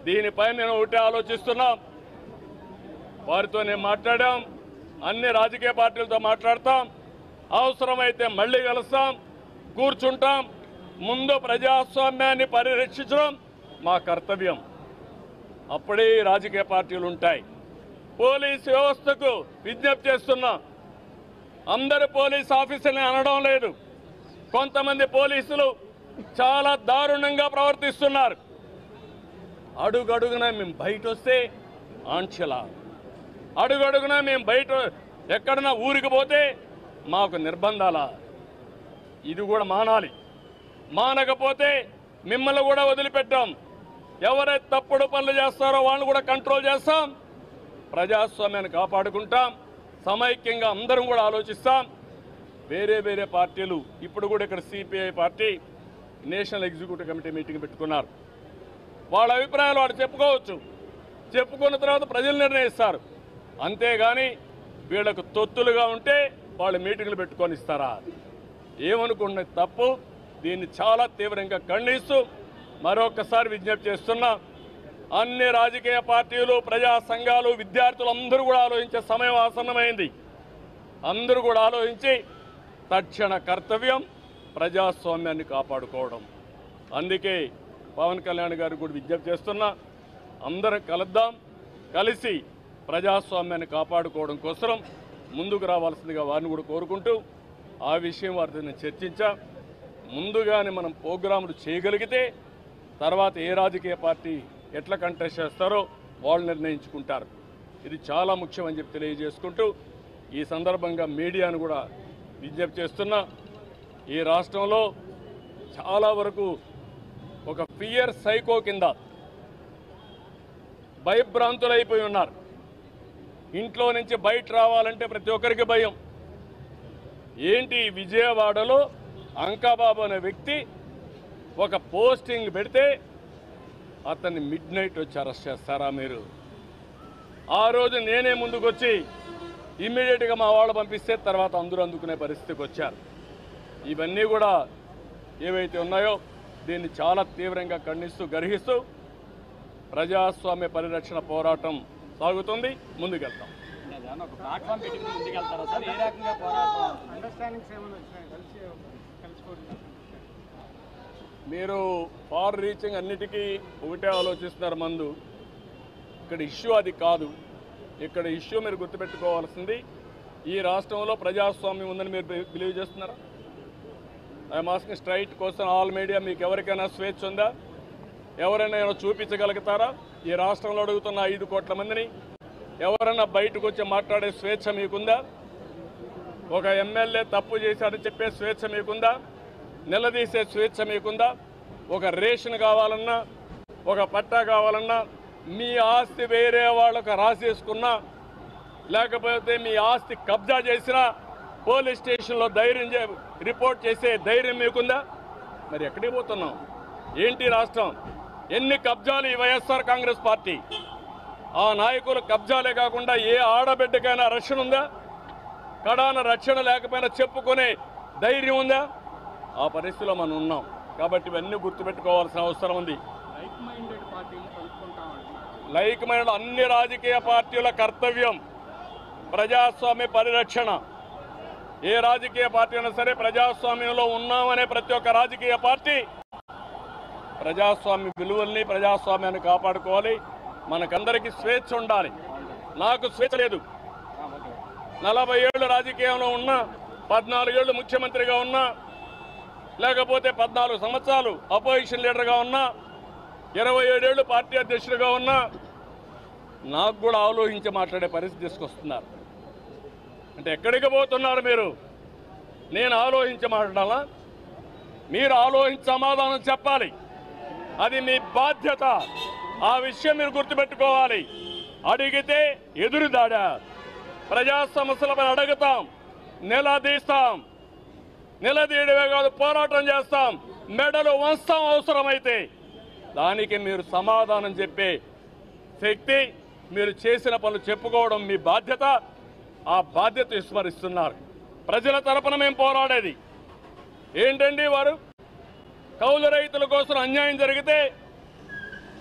దీనిపై నేను ఒకటే ఆలోచిస్తున్నా వారితో నేను మాట్లాడాం అన్ని రాజకీయ పార్టీలతో మాట్లాడతాం అవసరమైతే మళ్ళీ కలుస్తాం కూర్చుంటాం ముందు ప్రజాస్వామ్యాన్ని పరిరక్షించడం మా కర్తవ్యం అప్పుడే ఈ రాజకీయ పార్టీలు ఉంటాయి పోలీస్ వ్యవస్థకు విజ్ఞప్తి చేస్తున్నా అందరు పోలీస్ ఆఫీసర్ని అనడం లేదు కొంతమంది పోలీసులు చాలా దారుణంగా ప్రవర్తిస్తున్నారు అడుగడుగున మేము బయట వస్తే ఆంక్షల అడుగడుగున మేము బయట ఎక్కడన్నా ఊరికి పోతే మాకు నిర్బంధాల ఇది కూడా మానాలి మానకపోతే మిమ్మల్ని కూడా వదిలిపెట్టాం ఎవరైతే తప్పుడు పనులు చేస్తారో వాళ్ళని కూడా కంట్రోల్ చేస్తాం ప్రజాస్వామ్యాన్ని కాపాడుకుంటాం సమైక్యంగా అందరం కూడా ఆలోచిస్తాం వేరే వేరే పార్టీలు ఇప్పుడు కూడా ఇక్కడ CPI party national executive committee meeting పెట్టుకున్నారు వాళ్ళ అభిప్రాయాలు వాడు చెప్పుకోవచ్చు చెప్పుకున్న తర్వాత ప్రజలు నిర్ణయిస్తారు అంతేగాని వీళ్ళకు తొత్తులుగా ఉంటే వాళ్ళు మీటింగ్లు పెట్టుకొని ఇస్తారా ఏమనుకున్న తప్పు దీన్ని చాలా తీవ్రంగా ఖండిస్తూ మరొకసారి విజ్ఞప్తి చేస్తున్నా అన్ని రాజకీయ పార్టీలు ప్రజా సంఘాలు విద్యార్థులు అందరూ కూడా ఆలోచించే సమయం ఆసన్నమైంది అందరూ కూడా ఆలోచించి తక్షణ కర్తవ్యం ప్రజాస్వామ్యాన్ని కాపాడుకోవడం అందుకే పవన్ కళ్యాణ్ గారు కూడా విజ్ఞప్తి చేస్తున్నా అందరం కలుద్దాం కలిసి ప్రజాస్వామ్యాన్ని కాపాడుకోవడం కోసం ముందుకు రావాల్సిందిగా వారిని కూడా కోరుకుంటూ ఆ విషయం వారితో నేను చర్చించా ముందుగానే మనం ప్రోగ్రాములు చేయగలిగితే తర్వాత ఏ రాజకీయ పార్టీ ఎట్లా కంటెస్ట్ చేస్తారో వాళ్ళు నిర్ణయించుకుంటారు ఇది చాలా ముఖ్యమని చెప్పి తెలియజేసుకుంటూ ఈ సందర్భంగా మీడియాను కూడా విజ్ఞప్తి చేస్తున్నా ఈ రాష్ట్రంలో చాలా వరకు ఒక ఫియర్ సైకో కింద భయభ్రాంతులైపోయి ఉన్నారు ఇంట్లో నుంచి బయట రావాలంటే ప్రతి ఒక్కరికి భయం ఏంటి విజయవాడలో అంకాబాబు అనే వ్యక్తి ఒక పోస్టింగ్ పెడితే అతన్ని మిడ్ నైట్ వచ్చి అరెస్ట్ చేస్తారా మీరు ఆ రోజు నేనే ముందుకు వచ్చి ఇమ్మీడియట్గా మా వాళ్ళు పంపిస్తే తర్వాత అందరూ అందుకునే పరిస్థితికి వచ్చారు ఇవన్నీ కూడా ఏవైతే ఉన్నాయో దీన్ని చాలా తీవ్రంగా ఖండిస్తూ గర్హిస్తూ ప్రజాస్వామ్య పరిరక్షణ పోరాటం సాగుతుంది ముందుకెళ్తాం ఏదైనా ఒక ప్లాట్ఫామ్ పెట్టి ముందుకెళ్తారా సార్ ఏ రకంగా పోరాటం అండర్స్టాండింగ్స్ ఏమైనా వచ్చినాయి కలిసి కలుసుకోవడం మీరు ఫార్ రీచింగ్ అన్నిటికీ ఒకటే ఆలోచిస్తున్నారు మందు ఇక్కడ ఇష్యూ అది కాదు ఇక్కడ ఇష్యూ మీరు గుర్తుపెట్టుకోవాల్సింది ఈ రాష్ట్రంలో ప్రజాస్వామ్యం ఉందని మీరు బి- బిలీవ్ చేస్తున్నారా ఐఎమ్ ఆస్కింగ్ స్ట్రైట్ కోసం ఆల్ మీడియా మీకు ఎవరికైనా స్వేచ్ఛ ఉందా ఎవరైనా ఏమైనా చూపించగలుగుతారా ఈ రాష్ట్రంలో అడుగుతున్న ఐదు కోట్ల మందిని ఎవరైనా బయటకు వచ్చి మాట్లాడే స్వేచ్ఛ మీకుందా ఒక ఎమ్మెల్యే తప్పు చేశాడని చెప్పే స్వేచ్ఛ మీకుందా నిలదీసే స్వేచ్ఛ మీకుందా ఒక రేషన్ కావాలన్నా ఒక పట్టా కావాలన్నా మీ ఆస్తి వేరే వాళ్ళకు రాసేసుకున్నా లేకపోతే మీ ఆస్తి కబ్జా చేసినా పోలీస్ స్టేషన్లో ధైర్యం చే రిపోర్ట్ చేసే ధైర్యం మీకుందా మరి ఎక్కడికి పోతున్నాం ఏంటి రాష్ట్రం ఎన్ని కబ్జాలు ఈ వైఎస్ఆర్ కాంగ్రెస్ పార్టీ ఆ నాయకులు కబ్జాలే కాకుండా ఏ ఆడబిడ్డకైనా రక్షణ ఉందా కడాన రక్షణ లేకపోయినా చెప్పుకునే ధైర్యం ఉందా ఆ పరిస్థితిలో మనం ఉన్నాం కాబట్టి ఇవన్నీ గుర్తుపెట్టుకోవాల్సిన అవసరం ఉంది లైక్ మైండెడ్ పార్టీని కలుపుకుంటామండి లైక్ మైండ్ అన్ని రాజకీయ పార్టీల కర్తవ్యం ప్రజాస్వామ్య పరిరక్షణ ఏ రాజకీయ పార్టీ అయినా సరే ప్రజాస్వామ్యంలో ఉన్నామనే ప్రతి ఒక్క రాజకీయ పార్టీ ప్రజాస్వామ్య విలువల్ని ప్రజాస్వామ్యాన్ని కాపాడుకోవాలి మనకందరికీ స్వేచ్ఛ ఉండాలి నాకు స్వేచ్ఛ లేదు నలభై ఏళ్ళు రాజకీయంలో ఉన్నా పద్నాలుగేళ్ళు ముఖ్యమంత్రిగా ఉన్నా లేకపోతే పద్నాలుగు సంవత్సరాలు అపోజిషన్ లీడర్గా ఉన్నా ఇరవై ఏడేళ్ళు పార్టీ అధ్యక్షుడిగా ఉన్నా నాకు కూడా ఆలోచించి మాట్లాడే పరిస్థితి తీసుకొస్తున్నారు అంటే ఎక్కడికి పోతున్నారు మీరు నేను ఆలోచించి మాట్లాడాలా మీరు ఆలోచించి సమాధానం చెప్పాలి అది మీ బాధ్యత ఆ విషయం మీరు గుర్తుపెట్టుకోవాలి అడిగితే ఎదురుదాడా ప్రజా సమస్యలపై అడుగుతాం నిలదీస్తాం నిలదీయడమే కాదు పోరాటం చేస్తాం మెడలు వంస్తాం అవసరమైతే దానికి మీరు సమాధానం చెప్పే శక్తి మీరు చేసిన పనులు చెప్పుకోవడం మీ బాధ్యత ఆ బాధ్యత విస్మరిస్తున్నారు ప్రజల తరపున మేము పోరాడేది ఏంటండి వారు కౌలు రైతుల కోసం అన్యాయం జరిగితే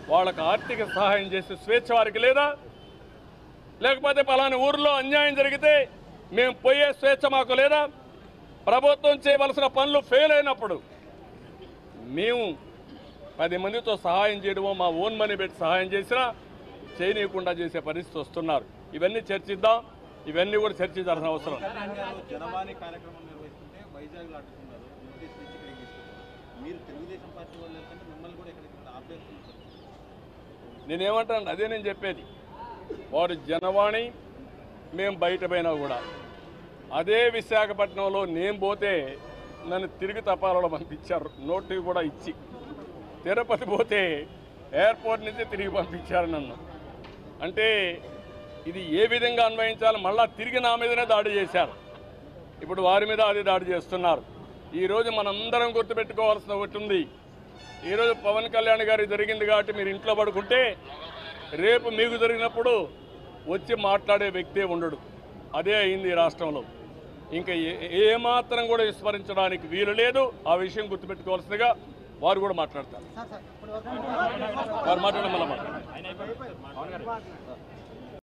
వాళ్ళకు ఆర్థిక సహాయం చేసే స్వేచ్ఛ వారికి లేదా లేకపోతే పలాని ఊర్లో అన్యాయం జరిగితే మేము పోయే స్వేచ్ఛ మాకు లేదా ప్రభుత్వం చేయవలసిన పనులు ఫెయిల్ అయినప్పుడు మేము పది మందితో సహాయం చేయడమో మా ఓన్ మనీ పెట్టి సహాయం చేసినా చేయనీయకుండా చేసే పరిస్థితి వస్తున్నారు ఇవన్నీ చర్చిద్దాం ఇవన్నీ కూడా చర్చించాల్సిన అవసరం కళ్యాణ్ గారు జనవాణి కార్యక్రమం నిర్వహిస్తుంటే వైజాగ్లో అడ్డుకున్నారు నోటీస్ తెచ్చి ఇక్కడికి తీసుకొచ్చారు మీరు తెలుగుదేశం పార్టీ వాళ్ళు వెళ్తుంటే మిమ్మల్ని కూడా ఇక్కడికి ఆపేస్తున్నారు నేనేమంటాను అదే నేను చెప్పేది వారు జనవాణి మేము బయట పోయినా కూడా అదే విశాఖపట్నంలో నేను పోతే నన్ను తిరిగి తపాలలో పంపించారు నోటు కూడా ఇచ్చి తిరుపతి పోతే ఎయిర్పోర్ట్ నుంచి తిరిగి పంపించారు నన్ను అంటే ఇది ఏ విధంగా అన్వయించాలి మళ్ళా తిరిగి నా మీదనే దాడి చేశారు ఇప్పుడు వారి మీద అది దాడి చేస్తున్నారు ఈరోజు మనందరం గుర్తుపెట్టుకోవాల్సిన ఒకటి ఉంది ఈరోజు పవన్ కళ్యాణ్ గారి జరిగింది కాబట్టి మీరు ఇంట్లో పడుకుంటే రేపు మీకు జరిగినప్పుడు వచ్చి మాట్లాడే వ్యక్తే ఉండడు అదే అయింది ఈ రాష్ట్రంలో ఇంకా ఏ ఏమాత్రం కూడా విస్మరించడానికి వీలు లేదు ఆ విషయం గుర్తుపెట్టుకోవాల్సిందిగా వారు కూడా మాట్లాడతారు వారు మాట్లాడడం వల్ల మాట్లాడతారు ఆయన అయిపోయింది. పవన్ గారు